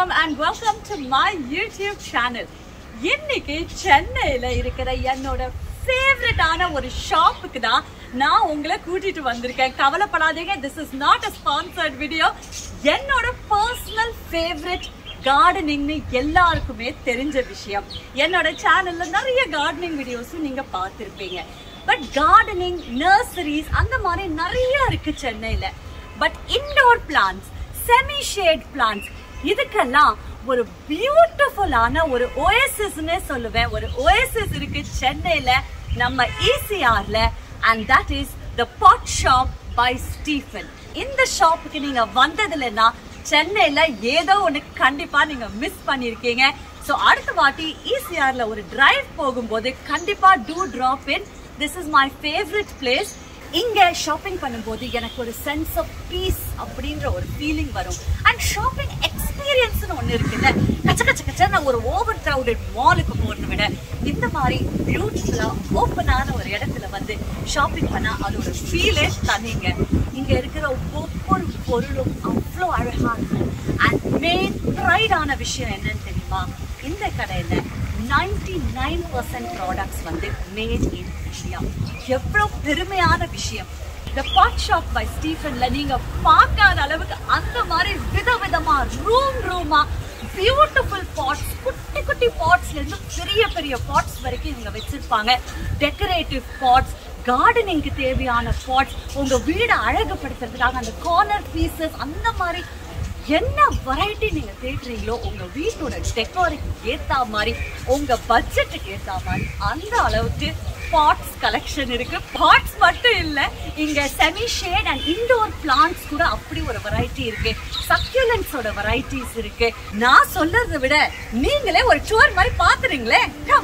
வணக்கம் and welcome to my YouTube channel இன்னைக்கு சென்னையில இருக்கிற என்னோட ஃபேவரட்டான ஒரு ஷாப்புக்கு தான் நான் உங்களை கூட்டிட்டு வந்திருக்கேன் கவலைப்படாதீங்க this is not a sponsored video என்னோட பர்சனல் ஃபேவரட் கார்டனிங்னு எல்லாருக்குமே தெரிஞ்ச விஷயம் என்னோட சேனல்ல நிறைய கார்டனிங் வீடியோஸும் நீங்க பார்த்திருப்பீங்க பட் கார்டனிங் நர்சரிஸ் அந்த மாதிரி நிறைய இருக்கு சென்னையில but indoor plans semi shade plans இதுக்கெல்லாம் ஒரு பியூட்டிஃபுல்லான ஒரு ஓஎஸ்எஸ்னே சொல்லுவேன் ஒரு ஓஎஸ்எஸ் இருக்கு சென்னையில நம்ம ஈசிஆர்ல and that is the pot shop by Stephen இந்த ஷாப்புக்கு நீங்க வந்ததுலன்னா சென்னையில ஏதோ ஒண்ணு கண்டிப்பா நீங்க மிஸ் பண்ணிருக்கீங்க சோ அடுத்த வாட்டி ஈசிஆர்ல ஒரு டிரைவ் போகும்போது கண்டிப்பா do drop in this is my favourite place இங்க ஷாப்பிங் பண்ணும்போது எனக்கு ஒரு சென்ஸ் ஆஃப் பீஸ் அப்படின்ற ஒரு ஃபீலிங் வரும் அண்ட் ஷாப்பிங் எக்ஸ்பீரியன்ஸ்னு ஒண்ணு இருக்குல்ல கச்ச கச்ச கச்சன்னு ஒரு ஓவர் கிரவுடட் மாலுக்கு போறதை விட இந்த மாதிரி பியூட்டிஃபுல்லா ஓப்பனான ஒரு இடத்துல வந்து ஷாப்பிங் பண்ணா அதோட ஃபீலே தனிங்க இங்க இருக்கிற ஒவ்வொரு பொருளும் அவ்வளோ அழகா இருக்கும் அண்ட் மெயின் ப்ரைடான விஷயம் என்னன்னு தெரியுமா இந்த கடையில நைன்டி நைன் பர்சன்ட் ப்ராடக்ட்ஸ் வந்து மேட் இன் இந்தியா எவ்வளவு பெருமையான விஷயம் இந்த பாட் ஷாப் பை ஸ்டீஃபன்ல நீங்க பார்க்காத அளவுக்கு அந்த மாதிரி விதவிதமா ரூம் ரூமா பியூட்டிஃபுல் பாட்ஸ் குட்டி குட்டி பாட்ஸ்ல இருந்து பெரிய பெரிய பாட்ஸ் வரைக்கும் இவங்க வச்சிருப்பாங்க டெக்கரேட்டிவ் பாட்ஸ் கார்டனிங்க்கு தேவையான பாட்ஸ் உங்க வீடை அழகுபடுத்துறதுக்காக அந்த கார்னர் பீசஸ் அந்த மாதிரி என்ன வெரைட்டி நீங்க தேடுறீங்களோ உங்க வீட்டோட டெக்கோருக்கு ஏத்தா மாதிரி உங்க பட்ஜெட்டுக்கு ஏத்தா மாதிரி அந்த அளவுக்கு பாட்ஸ் கலெக்ஷன் இருக்கு பாட்ஸ் மட்டும் இல்ல இங்க semi shade and indoor plants கூட அப்படி ஒரு வெரைட்டி இருக்கு சக்யூலன்ஸோட வெரைட்டிஸ் இருக்கு நான் சொல்றதை விட நீங்களே ஒரு டூர் மாதிரி பாத்துறீங்களே கம்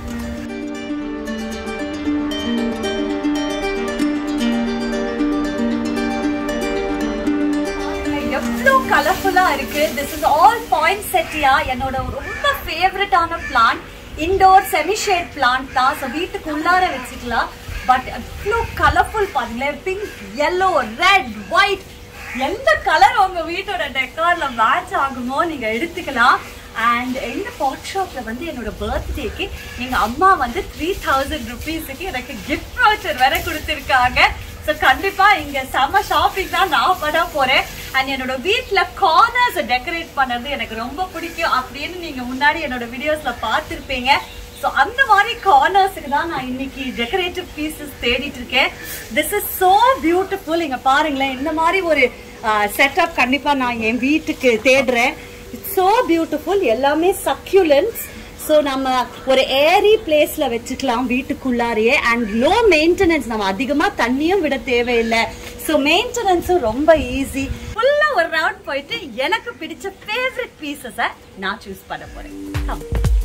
எவ்வளோ கலர்ஃபுல்லா இருக்கு this is all poinsettia என்னோட ரொம்ப ஃபேவரட்டான plant indoor semi shade plant தான் ஸோ வீட்டுக்கு உள்ளார வச்சுக்கலாம் பட் அவ்வளோ கலர்ஃபுல் பாருங்களேன் பிங்க் yellow ரெட் ஒயிட் எந்த கலர் உங்க வீட்டோட டெக்கார்ல மேட்ச் ஆகுமோ நீங்க எடுத்துக்கலாம் அண்ட் இந்த பாட் ஷாப்ல வந்து என்னோட பர்த்டேக்கு எங்க அம்மா வந்து த்ரீ தௌசண்ட் ருபீஸுக்கு எனக்கு கிஃப்ட் வவுச்சர் வேற கொடுத்துருக்காங்க ஸோ கண்டிப்பா இங்க செம ஷாப்பிங் தான் நான் பண்ண போறேன் அண்ட் என்னோட வீட்ல கார்னர்ஸ் டெக்கரேட் பண்ணது எனக்கு ரொம்ப பிடிக்கும் அப்படின்னு நீங்க முன்னாடி என்னோட வீடியோஸ்ல பார்த்திருப்பீங்க ஸோ அந்த மாதிரி கார்னர்ஸுக்கு தான் நான் இன்னைக்கு டெக்கரேட்டிவ் பீசஸ் தேடிட்டு இருக்கேன் திஸ் இஸ் சோ பியூட்டிஃபுல் இங்க பாருங்களேன் இந்த மாதிரி ஒரு செட்டப் கண்டிப்பா நான் என் வீட்டுக்கு தேடுறேன் இட்ஸ் சோ பியூட்டிஃபுல் எல்லாமே சக்யூலன்ஸ் ஸோ நம்ம ஒரு ஏரி பிளேஸ்ல வச்சுக்கலாம் வீட்டுக்குள்ளாரையே அண்ட் லோ மெயின்டெனன்ஸ் நம்ம அதிகமா தண்ணியும் விட தேவையில்லை ஸோ மெயின்டெனன்ஸும் ரொம்ப ஈஸி ஃபுல்லா ஒரு ரவுண்ட் போயிட்டு எனக்கு பிடிச்ச ஃபேவரட் பீசஸை நான் சூஸ் பண்ண போறேன் Come.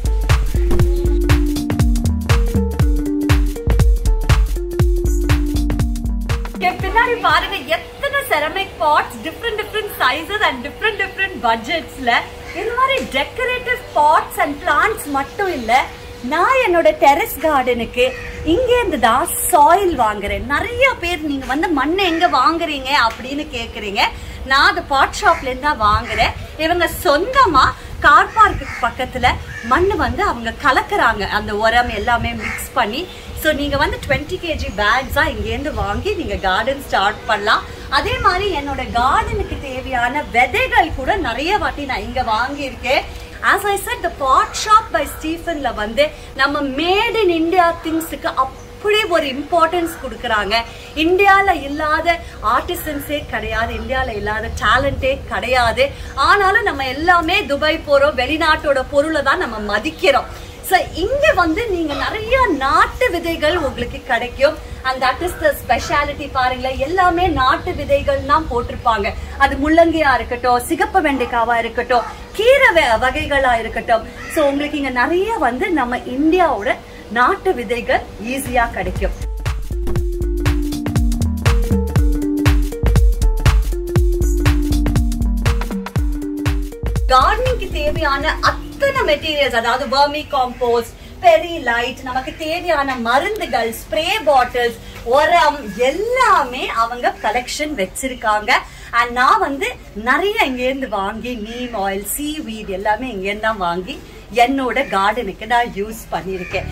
இங்க பின்னாடி பாருங்க எத்தனை ceramic pots different different sizes and different different பட்ஜெட்ஸ்ல இந்த மாதிரி டெக்கரேட்டிவ் பாட்ஸ் அண்ட் பிளான்ட்ஸ் மட்டும் இல்ல நான் என்னோட டெரஸ் கார்டனுக்கு இங்க இருந்து தான் சாயில் வாங்குறேன் நிறைய பேர் நீங்க வந்து மண்ணை எங்க வாங்குறீங்க அப்படின்னு கேக்குறீங்க நான் அந்த பாட் ஷாப்ல இருந்து தான் வாங்குறேன் இவங்க சொந்தமா கார் பார்க்குக்கு பக்கத்துல மண் வந்து அவங்க கலக்குறாங்க அந்த உரம் எல்லாமே மிக்ஸ் பண்ணி ஸோ நீங்க வந்து டுவெண்ட்டி கேஜி பேக்ஸா இங்கேருந்து வாங்கி நீங்க கார்டன் ஸ்டார்ட் பண்ணலாம் அதே மாதிரி என்னோட கார்டனுக்கு தேவையான விதைகள் கூட நிறைய வாட்டி நான் இங்க வாங்கியிருக்கேன் as I said the pot shop by ஸ்டீஃபன்ல வந்து நம்ம மேட் இன் இந்தியா திங்ஸுக்கு அப்படி ஒரு இம்பார்ட்டன்ஸ் கொடுக்குறாங்க இந்தியால இல்லாத ஆர்டிசன்ஸே கிடையாது இந்தியால இல்லாத டேலண்டே கிடையாது ஆனாலும் நம்ம எல்லாமே துபாய் போறோம் வெளிநாட்டோட பொருளை தான் நம்ம மதிக்கிறோம் ஸோ இங்க வந்து நீங்க நிறைய நாட்டு விதைகள் உங்களுக்கு கிடைக்கும் and that is the speciality பாருங்களேன் எல்லாமே நாட்டு விதைகள் தான் போட்டிருப்பாங்க அது முள்ளங்கியா இருக்கட்டும் சிகப்பு வெண்டைக்காவா இருக்கட்டும் கீரை வ- வகைகளா இருக்கட்டும் ஸோ உங்களுக்கு இங்க நிறைய வந்து நம்ம இந்தியாவோட நாட்டு விதைகள் ஈஸியா கிடைக்கும் கார்டனிங்க்கு தேவையான அத்தனை மெட்டீரியல்ஸ் அதாவது வர்மி காம்போஸ்ட் பெரி லைட் நமக்கு தேவையான மருந்துகள் ஸ்ப்ரே பாட்டில்ஸ் உரம் எல்லாமே அவங்க கலெக்ஷன் வச்சிருக்காங்க அண்ட் நான் வந்து நிறைய இங்கேருந்து வாங்கி நீம் ஆயில் சீ வீட் எல்லாமே இங்கேருந்து தான் வாங்கி என்னோட கார்டனுக்கு நான் யூஸ் பண்ணியிருக்கேன்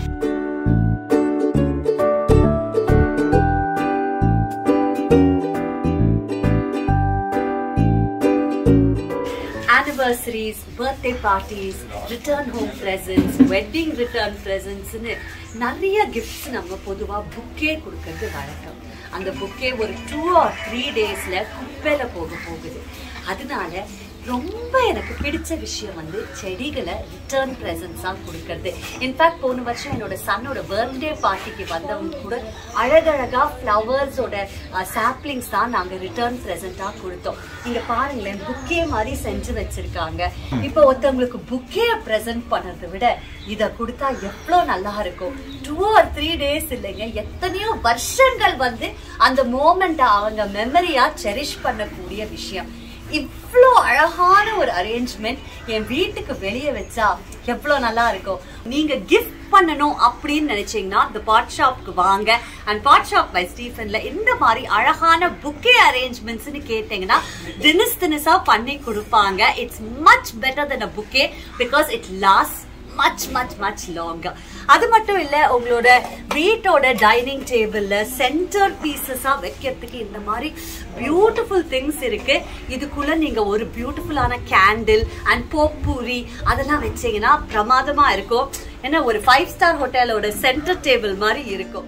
anniversaries birthday parties return home presents wedding return ப்ரெசன்ட்ஸ்னு நிறைய கிஃப்ட்ஸ் நம்ம பொதுவாக புக்கே கொடுக்கறது வழக்கம் அந்த புக்கே ஒரு டூ ஆர் த்ரீ டேஸ்ல குப்பையில போக போகுது அதனால ரொம்ப எனக்கு பிடிச்ச விஷயம் வந்து செடிகளை ரிட்டர்ன் ப்ரெசன்ஸாக கொடுக்கறது இன்ஃபேக்ட் போன வருஷம் என்னோட சன்னோட பர்த்டே பார்ட்டிக்கு வந்தவங்க கூட அழகழகா ஃப்ளவர்ஸோட சாப்ளிங்ஸ் தான் நாங்கள் ரிட்டர்ன் ப்ரெசென்ட்டாக கொடுத்தோம் இங்க பாருங்களேன் புக்கே மாதிரி செஞ்சு வச்சிருக்காங்க இப்போ ஒருத்தவங்களுக்கு புக்கே ப்ரெசென்ட் பண்ணதை விட இதை கொடுத்தா எவ்வளோ நல்லா இருக்கும் டூ ஆர் த்ரீ டேஸ் இல்லைங்க எத்தனையோ வருஷங்கள் வந்து அந்த மோமெண்ட்டை அவங்க மெமரியா செரிஷ் பண்ணக்கூடிய விஷயம் இவ்வளோ அழகான ஒரு அரேஞ்ச்மெண்ட் என் வீட்டுக்கு வெளியே வச்சா எவ்வளோ நல்லா இருக்கும் நீங்க கிஃப்ட் பண்ணணும் அப்படின்னு நினைச்சீங்கன்னா இந்த பாட் ஷாப்க்கு வாங்க அண்ட் பாட் ஷாப் பை ஸ்டீஃபன்ல இந்த மாதிரி அழகான புக்கே அரேஞ்ச்மெண்ட்ஸ்னு கேட்டீங்கன்னா தினஸ் தினசா பண்ணி கொடுப்பாங்க it's much better then a bouquet because it last much much much longer அது மட்டும் இல்ல உங்களோட வீட்டோட டைனிங் டேபிள்ல சென்டர் பீசஸா வைக்கிறதுக்கு இந்த மாதிரி பியூட்டிஃபுல் திங்ஸ் இருக்கு இதுக்குள்ள நீங்க ஒரு பியூட்டிஃபுல்லான கேண்டில் அண்ட் போப்பூரி அதெல்லாம் வச்சீங்கன்னா பிரமாதமா இருக்கும் ஏன்னா ஒரு ஃபைவ் ஸ்டார் ஹோட்டலோட சென்டர் டேபிள் மாதிரி இருக்கும்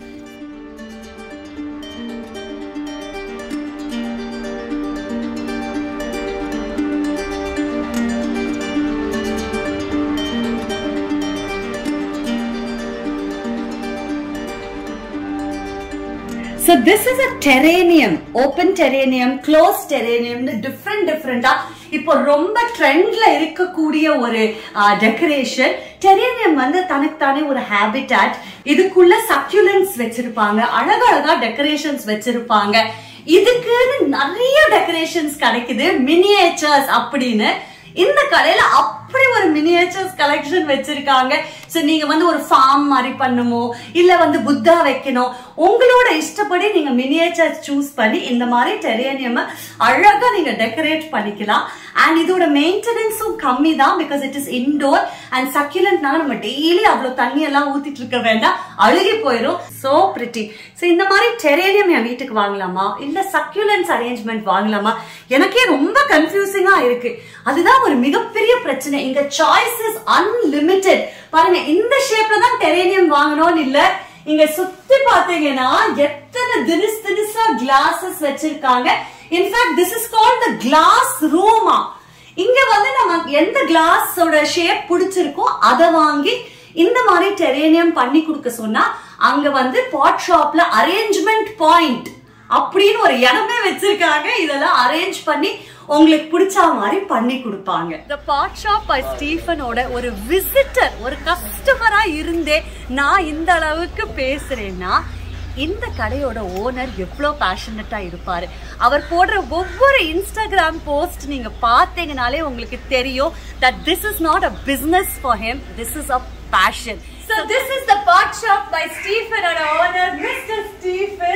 So this is a terrarium, open terrarium, closed terrarium, different different இப்போ ரொம்ப ட்ரெண்ட்ல இருக்கக்கூடிய ஒரு டெக்கரேஷன் டெரேனியம் வந்து தனக்கு தானே ஒரு ஹேபிட்டாட் இதுக்குள்ள சக்யூலன்ஸ் வச்சிருப்பாங்க அழகழகா டெக்கரேஷன்ஸ் வச்சிருப்பாங்க இதுக்குன்னு நிறைய டெக்கரேஷன்ஸ் கிடைக்குது மினியேச்சர்ஸ் அப்படின்னு இந்த கடையில அப்படி ஒரு மினியேச்சர்ஸ் கலெக்ஷன் வச்சிருக்காங்க சோ நீங்க வந்து ஒரு ஃபார்ம் மாதிரி பண்ணுமோ இல்ல வந்து புத்தா வைக்கணும் உங்களோட இஷ்டப்படி நீங்க மினியேச்சர்ஸ் சூஸ் பண்ணி இந்த மாதிரி டெரேனியம் அழகா நீங்க டெக்கரேட் பண்ணிக்கலாம் அண்ட் இதோட மெயின்டெனன்ஸும் கம்மி தான் because it is indoor and சக்யூலண்ட்னால நம்ம டெய்லி அவ்வளவு தண்ணி எல்லாம் ஊத்திட்டு இருக்க வேண்டாம் அழுகி போயிடும் சோ பிரிட்டி சோ இந்த மாதிரி டெரேனியம் என் வீட்டுக்கு வாங்கலாமா இல்ல சக்யூலன்ஸ் அரேஞ்ச்மெண்ட் வாங்கலாமா எனக்கே ரொம்ப கன்ஃபியூசிங்கா இருக்கு அதுதான் ஒரு மிகப்பெரிய பிரச்சனை இங்க சாய்ஸ் இஸ் அன்லிமிட்டெட் பாருங்க இந்த ஷேப்ல தான் டெரேனியம் வாங்கணும்னு இல்ல இங்க சுத்தி பாத்தீங்கன்னா எத்தனை தினிஸ் தினிசா கிளாஸஸ் வச்சிருக்காங்க in fact this is called the glass ரூமா இங்க வந்து நம்ம எந்த கிளாஸோட ஷேப் பிடிச்சிருக்கோ அதை வாங்கி இந்த மாதிரி டெரேனியம் பண்ணி கொடுக்க சொன்னா அங்க வந்து பாட் ஷாப்ல அரேஞ்ச்மெண்ட் பாயிண்ட் அப்படின்னு ஒரு இடமே வச்சிருக்காங்க இதெல்லாம் அரேஞ்ச் பண்ணி உங்களுக்கு பிடிச்ச மாதிரி பண்ணி கொடுப்பாங்க இந்த பாட் ஷாப் பை ஸ்டீஃபனோட ஒரு விசிட்டர் ஒரு கஸ்டமரா இருந்தே நான் இந்த அளவுக்கு பேசுறேன்னா இந்த கடையோட ஓனர் எவ்வளோ பேஷனட்டா இருப்பாரு அவர் போடுற ஒவ்வொரு இன்ஸ்டாகிராம் போஸ்ட் நீங்க பார்த்தீங்கனாலே உங்களுக்கு தெரியும் that this is not a business for him this is a passion so this is the pot shop by Stephen and owner Mr. Stephen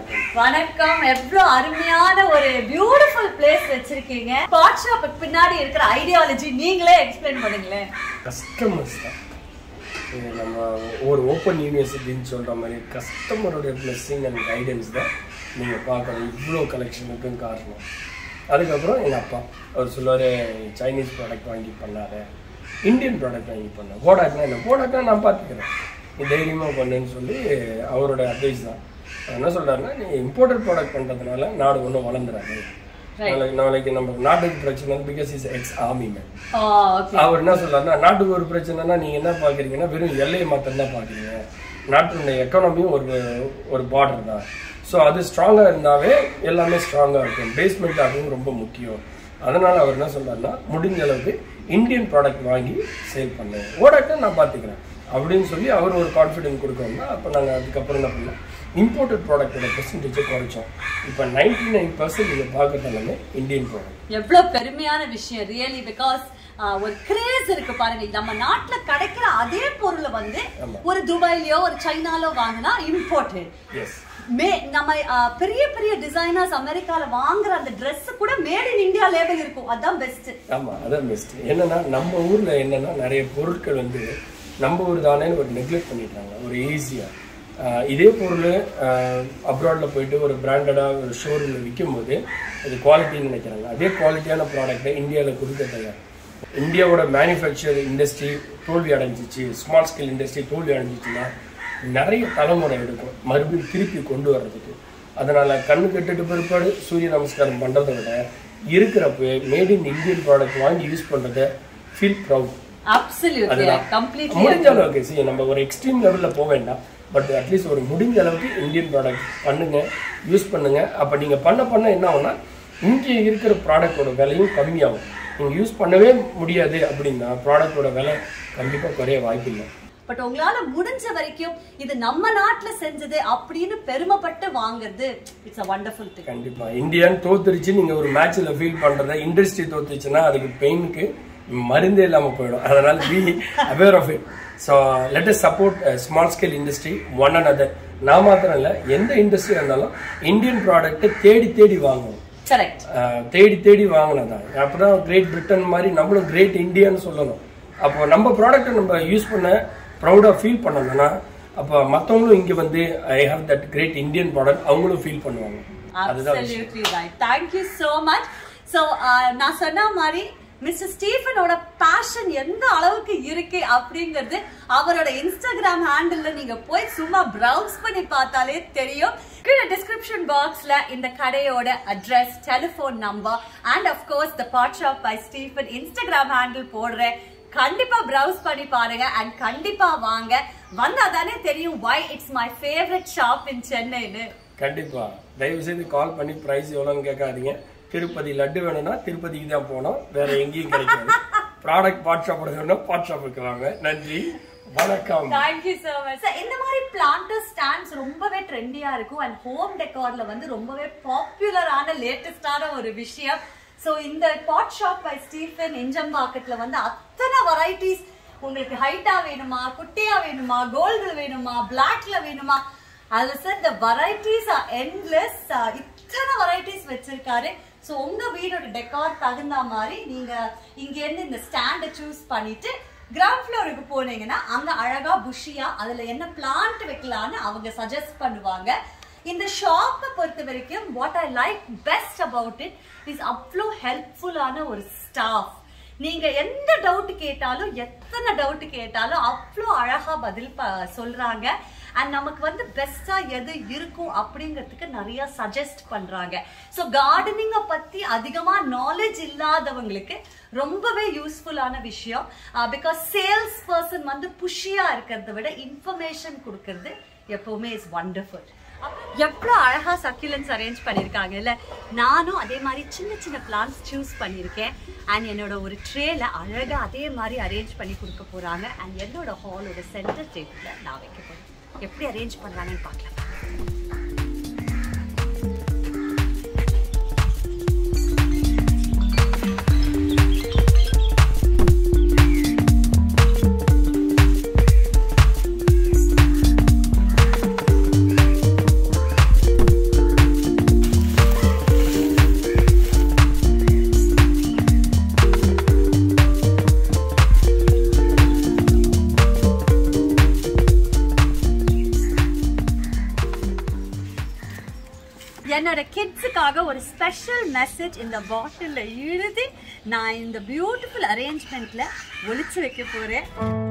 வணக்கம் எவ்வளவு அருமையான ஒரு பியூட்டிஃபுல் பிளேஸ் வச்சிருக்கீங்க பாட் ஷாப்புக்கு பின்னாடி இருக்கிற ஐடியாலஜி நீங்களே எக்ஸ்பிளைன் பண்ணுங்களேன் கஸ்டமர்ஸ் தான் இது நம்ம ஒரு ஓப்பன் யூனிவர்சிட்டின்னு சொல்கிற மாதிரி கஸ்டமருடைய பிளெஸ்ஸிங் அண்ட் கைடன்ஸ் தான் நீங்கள் பார்க்கணும் இவ்வளோ கலெக்ஷனுக்கும் காரணம் அதுக்கப்புறம் எங்கள் அப்பா அவர் சொல்லுவார் சைனீஸ் ப்ராடக்ட் வாங்கி பண்ணாத இந்தியன் ப்ராடக்ட் வாங்கி பண்ண போடாக்னா என்ன போடாக்னா நான் பார்த்துக்கிறேன் நீ தைரியமாக பண்ணுன்னு சொல்லி அவரோட அட்வைஸ் தான் அவர் என்ன சொல்கிறாருன்னா நீ இம்போர்ட்டட் ப்ராடக்ட் பண்ணுறதுனால நாடு ஒன்றும் வளர்ந்துடாது நாளைக்கு நாளைக்கு நம்ம நாட்டுக்கு பிரச்சனை because is ex army man okay அவர் என்ன சொல்றாருன்னா நாட்டுக்கு ஒரு பிரச்சனைனா நீங்க என்ன பாக்குறீங்கன்னா வெறும் எல்லையை மாத்திரம் தான் பாக்குறீங்க நாட்டினுடைய எக்கானமியும் ஒரு ஒரு பார்டர் தான் ஸோ அது ஸ்ட்ராங்கா இருந்தாவே எல்லாமே ஸ்ட்ராங்கா இருக்கும் பேஸ்மெண்ட் அதுவும் ரொம்ப முக்கியம் அதனால அவர் என்ன சொல்றாருன்னா முடிஞ்ச அளவுக்கு இந்தியன் ப்ராடக்ட் வாங்கி சேல் பண்ணு ஓடாட்ட நான் பார்த்துக்கிறேன் அப்படின்னு சொல்லி அவர் ஒரு கான்ஃபிடென்ட் கொடுக்கணும்னா அப்போ நாங்கள் அதுக்கப்புறம் என்ன பண்ணோம் இம்போர்ட்டட் ப்ராடக்டோட பெர்சன்டேஜை குறைச்சோம் இப்போ நைன்டி நைன் பர்சன்ட் நீங்கள் பார்க்குறது எல்லாமே இந்தியன் ப்ராடக்ட் எவ்வளவு பெருமையான விஷயம் ரியலி பிகாஸ் ஒரு கிரேஸ் இருக்கு பாருங்க நம்ம நாட்டுல கிடைக்கிற அதே பொருளை வந்து ஆமா. ஒரு துபாய்லயோ ஒரு சைனாலோ வாங்கினா இம்போர்ட்டட் எஸ் மே நம்ம அஹ், பெரிய பெரிய டிசைனர்ஸ் அமெரிக்கால வாங்குற அந்த Dress கூட மேட் இன் இந்தியா லேபிள் இருக்கும் அதான் பெஸ்ட் ஆமா அதான் பெஸ்ட் என்னன்னா நம்ம ஊர்ல என்னன்னா நிறைய பொருட்கள் வந்து நம்ம ஊர் தானேன்னு ஒரு நெக்லெக்ட் பண்ணிட்டாங்க ஒரு ஈஸியா இதே பொருள் அப்ராட்ல போயிட்டு ஒரு பிராண்டடா ஒரு ஷோரூம்ல விற்கும் போது அது குவாலிட்டின்னு நினைக்கிறாங்க அதே குவாலிட்டியான ப்ராடக்ட்டை இந்தியாவில் கொடுக்க தயார் இந்தியாவோட மேனுஃபேக்சர் இண்டஸ்ட்ரி தோல்வி அடைஞ்சிச்சு ஸ்மால் ஸ்கேல் இண்டஸ்ட்ரி தோல்வி அடைஞ்சிச்சுன்னா நிறைய தலைமுறை எடுக்கும் மறுபடியும் திருப்பி கொண்டு வர்றதுக்கு அதனால கண்ணு கெட்டுட்டு பிற்பாடு சூரிய நமஸ்காரம் பண்றதை விட இருக்கிறப்ப மேட் இன் இந்தியன் ப்ராடக்ட் வாங்கி யூஸ் பண்றதை ஃபீல் ப்ரௌட் அப்சல்யூட்லி அதுதான் கம்ப்ளீட்லி முடிஞ்ச அளவுக்கு see நம்ம ஒரு எக்ஸ்ட்ரீம் லெவல்ல போக வேண்டாம் பட் அட்லீஸ்ட் ஒரு முடிஞ்ச அளவுக்கு இந்தியன் ப்ராடக்ட் பண்ணுங்க யூஸ் பண்ணுங்க அப்ப நீங்க பண்ண பண்ண என்ன ஆகும்னா இங்கே இருக்கிற ப்ராடக்டோட விலையும் கம்மியாகும் நீங்க யூஸ் பண்ணவே முடியாது அப்படின்னா ப்ராடக்டோட விலை கண்டிப்பா குறைய வாய்ப்பில்லை பட் உங்களால முடிஞ்ச வரைக்கும் இது நம்ம நாட்டுல செஞ்சது அப்படின்னு பெருமைப்பட்டு வாங்குறது இட்ஸ் அ வண்டர்ஃபுல் திங் கண்டிப்பா இந்தியான்னு தோத்துருச்சு நீங்க ஒரு மேட்ச்ல ஃபீல் பண்றத இண்டஸ்ட்ரி தோத்துச்சுன்னா அதுக்கு பெயினுக்கு மருந்தே இல்லாம போயிடும் அதனால be aware of it so let us support small scale industry one and other நான் மாத்திரம் இல்ல எந்த இண்டஸ்ட்ரி இருந்தாலும் இந்தியன் ப்ராடக்ட்டை தேடி தேடி வாங்கணும் கரெக்ட் அஹ், தேடி தேடி வாங்கினதான் அப்பதான் கிரேட் பிரிட்டன் மாதிரி நம்மளும் கிரேட் இந்தியான்னு சொல்லணும் அப்போ நம்ம ப்ராடக்ட்டை நம்ம யூஸ் பண்ண ப்ரௌடாக ஃபீல் பண்ணணும்னா அப்போ மற்றவங்களும் இங்கே வந்து I have that great Indian product அவங்களும் ஃபீல் பண்ணுவாங்க அதுதான் விஷயம். Absolutely right. Thank you so much. So, uh, நான் சொன்ன மாதிரி மிஸ்டர் ஸ்டீஃபனோட பேஷன் எந்த அளவுக்கு இருக்கு அப்படிங்கிறது அவரோட இன்ஸ்டாகிராம் ஹேண்டில்ல நீங்க போய் சும்மா பிரவுஸ் பண்ணி பார்த்தாலே தெரியும் கீழே டிஸ்கிரிப்ஷன் பாக்ஸ்ல இந்த கடையோட address telephone number and of course the pot shop by Stephen Instagram handle போடுறேன் கண்டிப்பா பிரவுஸ் பண்ணி பாருங்க அண்ட் கண்டிப்பா வாங்க வந்தா தானே தெரியும் why it's my favourite shop in சென்னைன்னு கண்டிப்பா தயவு செய்து கால் பண்ணி பிரைஸ் எவ்வளோன்னு கேட்காதீங்க திருப்பதி லட்டு வேணும்னா திருப்பதிக்கு தான் போனோம் வேற எங்கேயும் கிடைக்காது ப்ராடக்ட் பாட் ஷாப் வேணும்னா பாட் ஷாப்புக்கு வாங்க நன்றி வணக்கம் தேங்க்யூ so much சார் இந்த மாதிரி பிளான்டர் ஸ்டாண்ட்ஸ் ரொம்பவே ட்ரெண்டியா இருக்கும் அண்ட் ஹோம் டெக்கார்ல வந்து ரொம்பவே பாப்புலரான லேட்டஸ்டான ஒரு விஷயம் சோ இந்த பாட் ஷாப் பை ஸ்டீஃபன் இஞ்சம்பாக்கெட்ல வந்து அத்தனை வெரைட்டிஸ் உங்களுக்கு ஹைட்டா வேணுமா குட்டியா வேணுமா கோல்டு வேணுமா பிளாக்ல வேணுமா அது sir the varieties are endless ah இத்தனை வெரைட்டிஸ் வச்சிருக்காரு சோ உங்க வீடோட டெக்கார் தகுந்த மாதிரி நீங்க இங்க இருந்து இந்த ஸ்டாண்டை சூஸ் பண்ணிட்டு கிரவுண்ட் ஃப்ளோருக்கு போனீங்கன்னா அங்க அழகா புஷியா அதுல என்ன பிளான்ட் வைக்கலாம்னு அவங்க சஜஸ்ட் பண்ணுவாங்க இந்த ஷாப்பை பொறுத்த வரைக்கும் what I like best about it is அவ்வளோ ஹெல்ப்ஃபுல்லான ஒரு ஸ்டாஃப் நீங்க எந்த டவுட் கேட்டாலும் எத்தனை டவுட் கேட்டாலும் அவ்வளோ அழகா பதில் ப- சொல்றாங்க அண்ட் நமக்கு வந்து பெஸ்டா எது இருக்கும் அப்படிங்கிறதுக்கு நிறைய சஜஸ்ட் பண்றாங்க ஸோ கார்டனிங்கை பத்தி அதிகமா நாலேஜ் இல்லாதவங்களுக்கு ரொம்பவே யூஸ்ஃபுல்லான விஷயம் பிகாஸ் சேல்ஸ் பர்சன் வந்து புஷியா இருக்கிறத விட இன்ஃபர்மேஷன் கொடுக்கறது எப்பவுமே இஸ் வண்டர்ஃபுல் எவ்வளோ அழகா சக்யூலன்ஸ் அரேஞ்ச் பண்ணியிருக்காங்க இல்ல நானும் அதே மாதிரி சின்ன சின்ன பிளான்ஸ் சூஸ் பண்ணியிருக்கேன் அண்ட் என்னோட ஒரு ட்ரேல அழகா அதே மாதிரி அரேஞ்ச் பண்ணி கொடுக்க போறாங்க அண்ட் என்னோட ஹாலோட சென்டர் டேபிள்ல நான் வைக்க போறேன் எப்படி அரேஞ்ச் பண்றாங்கன்னு பார்க்கலாம் என்னோட கிட்ஸுக்காக ஒரு ஸ்பெஷல் மெசேஜ் இந்த பாட்டில்ல எழுதி நான் இந்த பியூட்டிஃபுல் அரேஞ்ச்மெண்ட்ல ஒளிச்சு வைக்க போறேன்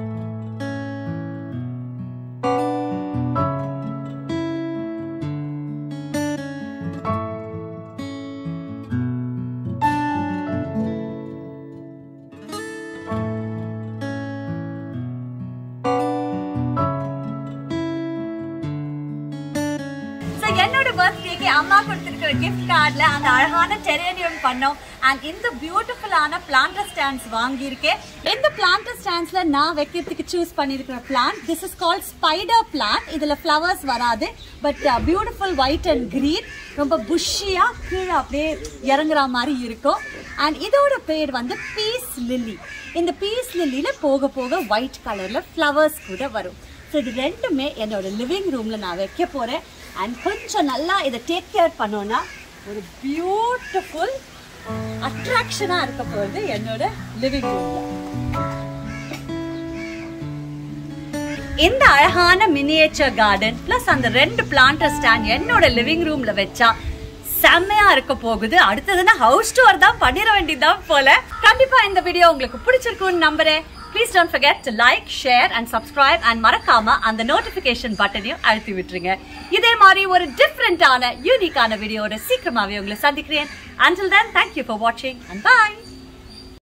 So, என்னோட பர்த்டேக்கு அம்மா கொடுத்திருக்கிற கிஃப்ட் கார்ட்ல அந்த அழகான டெரேனியம் பண்ணோம் அண்ட் இந்த பியூட்டிஃபுல்லான பிளான்டர் ஸ்டாண்ட்ஸ் வாங்கியிருக்கேன் இந்த பிளான்டர் ஸ்டாண்ட்ஸ்ல நான் வைக்கிறதுக்கு சூஸ் பண்ணியிருக்கிற plant this is called spider plant இதுல ஃப்ளவர்ஸ் வராது but beautiful white and green ரொம்ப புஷ்ஷியா கீழே அப்படியே இறங்குற மாதிரி இருக்கும் அண்ட் இதோட பேர் வந்து பீஸ் லில்லி இந்த பீஸ் லில்லியில போக போக ஒயிட் கலர்ல ஃப்ளவர்ஸ் கூட வரும் ஸோ இது ரெண்டுமே என்னோட லிவிங் ரூம்ல நான் வைக்க போறேன் அண்ட் கொஞ்சம் நல்லா இதை டேக் கேர் பண்ணோம்னா ஒரு பியூட்டிஃபுல் அட்ராக்ஷனாக இருக்க போகுது என்னோட லிவிங் ரூம்ல இந்த அழகான மினியேச்சர் கார்டன் பிளஸ் அந்த ரெண்டு பிளான்டர் ஸ்டாண்ட் என்னோட லிவிங் ரூம்ல வச்சா செம்மையா இருக்க போகுது அடுத்ததுன்னா ஹவுஸ் டூர் தான் பண்ணிட வேண்டியதுதான் போல கண்டிப்பா இந்த வீடியோ உங்களுக்கு பிடிச்சிருக்கும்னு நம்புறேன் please don't forget to like share and subscribe and மறக்காம அந்த நோட்டிபிகேஷன் பட்டனையும் அழுத்தி விட்டுருங்க இதே மாதிரி ஒரு டிஃப்ரெண்டான யூனிக்கான வீடியோட சீக்கிரமாவே உங்களை சந்திக்கிறேன் until then thank you for watching and bye